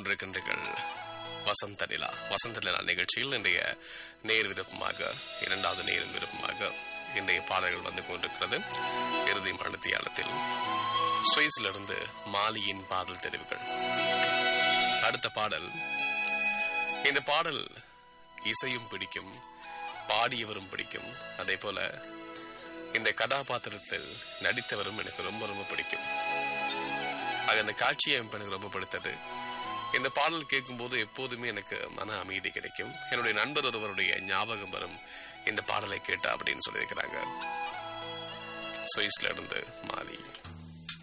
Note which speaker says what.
Speaker 1: கேட்டுக்கொண்டிருக்கின்றீர்கள் வசந்த நிலா வசந்த நிலா நிகழ்ச்சியில் இன்றைய நேர் விருப்பமாக இரண்டாவது நேர் விருப்பமாக இன்றைய பாடல்கள் வந்து கொண்டிருக்கிறது இறுதி மனத்தியாலத்தில் சுவிஸிலிருந்து மாலியின் பாடல் தெரிவுகள் அடுத்த பாடல் இந்த பாடல் இசையும் பிடிக்கும் பாடியவரும் பிடிக்கும் அதே போல இந்த கதாபாத்திரத்தில் நடித்தவரும் எனக்கு ரொம்ப ரொம்ப பிடிக்கும் ஆக அந்த காட்சியை எனக்கு ரொம்ப பிடித்தது இந்த பாடல் கேட்கும்போது எப்போதுமே எனக்கு மன அமைதி கிடைக்கும் என்னுடைய நண்பர் ஒருவருடைய ஞாபகம் வரும் இந்த பாடலை கேட்டா அப்படின்னு சொல்லியிருக்கிறாங்க சுவிஸ்ல இருந்து மாலி